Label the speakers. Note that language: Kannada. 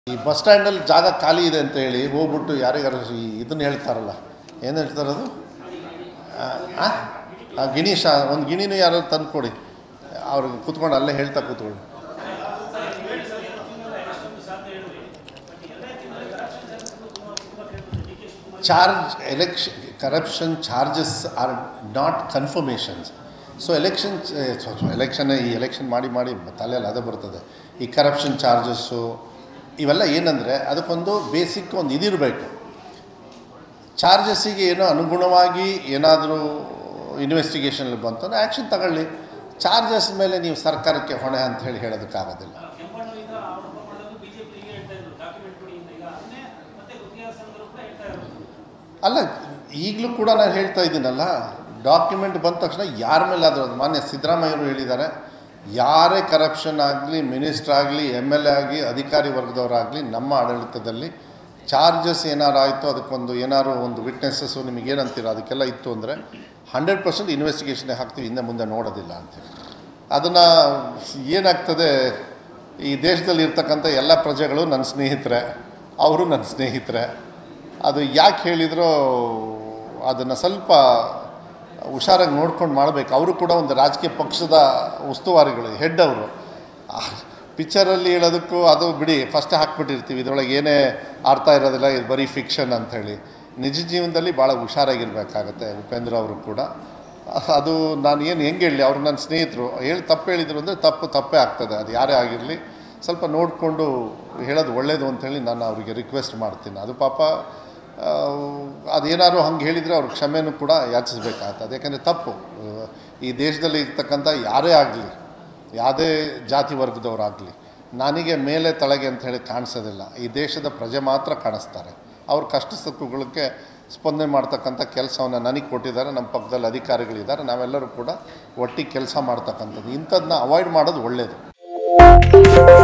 Speaker 1: ಈ ಬಸ್ ಸ್ಟ್ಯಾಂಡಲ್ಲಿ ಜಾಗ ಖಾಲಿ ಇದೆ ಅಂತ ಹೇಳಿ ಹೋಗ್ಬಿಟ್ಟು ಯಾರಿಗಾರು ಈ ಇದನ್ನು ಹೇಳ್ತಾರಲ್ಲ ಏನು ಹೇಳ್ತಾರದು ಆ, ಆ? ಆ ಗಿಣೀಶ ಒಂದು ಗಿಣಿನೂ ಯಾರು ತಂದು ಕೊಡಿ ಅವ್ರಿಗೆ ಕೂತ್ಕೊಂಡು ಅಲ್ಲೇ ಹೇಳ್ತಾ ಕೂತ್ಕೊಳ್ಳಿ charge election corruption charges are not confirmations so election election ಈ ಎಲೆಕ್ಷನ್ ಮಾಡಿ ಮಾಡಿ ತಲೆಯಲ್ಲಿ ಅದೇ ಬರ್ತದೆ ಈ ಕರಪ್ಷನ್ ಚಾರ್ಜಸ್ಸು ಇವೆಲ್ಲ ಏನಂದರೆ ಅದಕ್ಕೊಂದು ಬೇಸಿಕ್ ಒಂದು ಇದಿರಬೇಕು ಚಾರ್ಜಸ್ಸಿಗೆ ಏನೋ ಅನುಗುಣವಾಗಿ ಏನಾದರೂ ಇನ್ವೆಸ್ಟಿಗೇಷನಲ್ಲಿ ಬಂತು ಅಂದರೆ ಆ್ಯಕ್ಷನ್ ತಗೊಳ್ಳಿ ಚಾರ್ಜಸ್ ಮೇಲೆ ನೀವು ಸರ್ಕಾರಕ್ಕೆ ಹೊಣೆ ಅಂತ ಹೇಳಿ ಹೇಳೋದಕ್ಕಾಗೋದಿಲ್ಲ
Speaker 2: ಕೆಂಪಣ್ಣವಿಂದ ಆರೋಪ ಮಾಡೋದು ಬಿಜೆಪಿಗೆ ಹೇಳ್ತಾ ಇದ್ರು ಡಾಕ್ಯುಮೆಂಟ್ ಕೊಡಿ ಅಂತ ಈಗ ಅದನ್ನೇ ಮತ್ತೆ ಗುತ್ತಿಗೆ ಸಂದರ್ಭ ಕೂಡ ಹೇಳ್ತಾ ಇರೋದು
Speaker 1: ಅಲ್ಲ ಈಗಲೂ ಕೂಡ ನಾನು ಹೇಳ್ತಾ ಇದ್ದೀನಲ್ಲ ಡಾಕ್ಯುಮೆಂಟ್ ಬಂದ ತಕ್ಷಣ ಯಾರ ಮೇಲೆ ಆದರೂ ಅದು ಮಾನ್ಯ ಸಿದ್ದರಾಮಯ್ಯವರು ಹೇಳಿದ್ದಾರೆ ಯಾರೇ ಕರಪ್ಷನ್ ಆಗಲಿ ಮಿನಿಸ್ಟ್ರ್ ಆಗಲಿ ಎಮ್ ಎಲ್ ಎ ಆಗಲಿ ಅಧಿಕಾರಿ ವರ್ಗದವರಾಗಲಿ ನಮ್ಮ ಆಡಳಿತದಲ್ಲಿ ಚಾರ್ಜಸ್ ಏನಾರು ಆಯಿತು ಅದಕ್ಕೊಂದು ಏನಾರು ಒಂದು ವಿಟ್ನೆಸ್ಸಸ್ಸು ನಿಮಗೇನಂತೀರ ಅದಕ್ಕೆಲ್ಲ ಇತ್ತು ಅಂದರೆ ಹಂಡ್ರೆಡ್ ಪರ್ಸೆಂಟ್ ಇನ್ವೆಸ್ಟಿಗೇಷನ್ಗೆ ಹಾಕ್ತೀವಿ ಹಿಂದೆ ಮುಂದೆ ನೋಡೋದಿಲ್ಲ ಅಂತೇಳಿ ಅದನ್ನು ಏನಾಗ್ತದೆ ಈ ದೇಶದಲ್ಲಿ ಇರ್ತಕ್ಕಂಥ ಎಲ್ಲ ಪ್ರಜೆಗಳು ನನ್ನ ಸ್ನೇಹಿತರೆ ಅವರು ನನ್ನ ಸ್ನೇಹಿತರೆ ಅದು ಯಾಕೆ ಹೇಳಿದ್ರೋ ಅದನ್ನು ಸ್ವಲ್ಪ ಹುಷಾರಾಗಿ ನೋಡ್ಕೊಂಡು ಮಾಡಬೇಕು ಅವರು ಕೂಡ ಒಂದು ರಾಜಕೀಯ ಪಕ್ಷದ ಉಸ್ತುವಾರಿಗಳು ಹೆಡ್ ಅವರು ಪಿಕ್ಚರಲ್ಲಿ ಹೇಳೋದಕ್ಕೂ ಅದು ಬಿಡಿ ಫಸ್ಟೇ ಹಾಕ್ಬಿಟ್ಟಿರ್ತೀವಿ ಇದರೊಳಗೆ ಏನೇ ಅರ್ಥ ಇರೋದಿಲ್ಲ ಇದು ಬರೀ ಫಿಕ್ಷನ್ ಅಂಥೇಳಿ ನಿಜ ಜೀವನದಲ್ಲಿ ಭಾಳ ಹುಷಾರಾಗಿರ್ಬೇಕಾಗತ್ತೆ ಉಪೇಂದ್ರ ಅವರು ಕೂಡ ಅದು ನಾನು ಏನು ಹೆಂಗೆ ಹೇಳಲಿ ಅವ್ರು ನನ್ನ ಸ್ನೇಹಿತರು ಹೇಳಿ ತಪ್ಪು ಹೇಳಿದರು ಅಂದರೆ ತಪ್ಪು ತಪ್ಪೇ ಆಗ್ತದೆ ಅದು ಯಾರೇ ಆಗಿರಲಿ ಸ್ವಲ್ಪ ನೋಡಿಕೊಂಡು ಹೇಳೋದು ಒಳ್ಳೇದು ಅಂಥೇಳಿ ನಾನು ಅವರಿಗೆ ರಿಕ್ವೆಸ್ಟ್ ಮಾಡ್ತೀನಿ ಅದು ಪಾಪ ಆ, ಅದೇನಾದ್ರು ಹಂಗೆ ಹೇಳಿದರೆ ಅವ್ರ ಕ್ಷಮೆನೂ ಕೂಡ ಯಾಚಿಸ್ಬೇಕಾಗ್ತದೆ ಯಾಕಂದರೆ ತಪ್ಪು ಆ, ಈ ದೇಶದಲ್ಲಿ ಇರ್ತಕ್ಕಂಥ ಯಾರೇ ಆಗಲಿ ಯಾವುದೇ ಜಾತಿ ವರ್ಗದವರಾಗಲಿ ನನಗೆ ಮೇಲೆ ತಳಗೆ ಅಂತ ಹೇಳಿ ಕಾಣಿಸೋದಿಲ್ಲ ಈ ದೇಶದ ಪ್ರಜೆ ಮಾತ್ರ ಕಾಣಿಸ್ತಾರೆ ಅವ್ರ ಕಷ್ಟ ಸುಖಗಳಿಗೆ ಸ್ಪಂದನೆ ಮಾಡ್ತಕ್ಕಂಥ ಕೆಲಸವನ್ನು ನನಗೆ ಕೊಟ್ಟಿದ್ದಾರೆ ನಮ್ಮ ಪಕ್ಕದಲ್ಲಿ ಅಧಿಕಾರಿಗಳಿದ್ದಾರೆ ನಾವೆಲ್ಲರೂ ಕೂಡ ಒಟ್ಟಿಗೆ ಕೆಲಸ ಮಾಡ್ತಕ್ಕಂಥದ್ದು ಇಂಥದ್ದನ್ನ ಅವಾಯ್ಡ್ ಮಾಡೋದು ಒಳ್ಳೆಯದು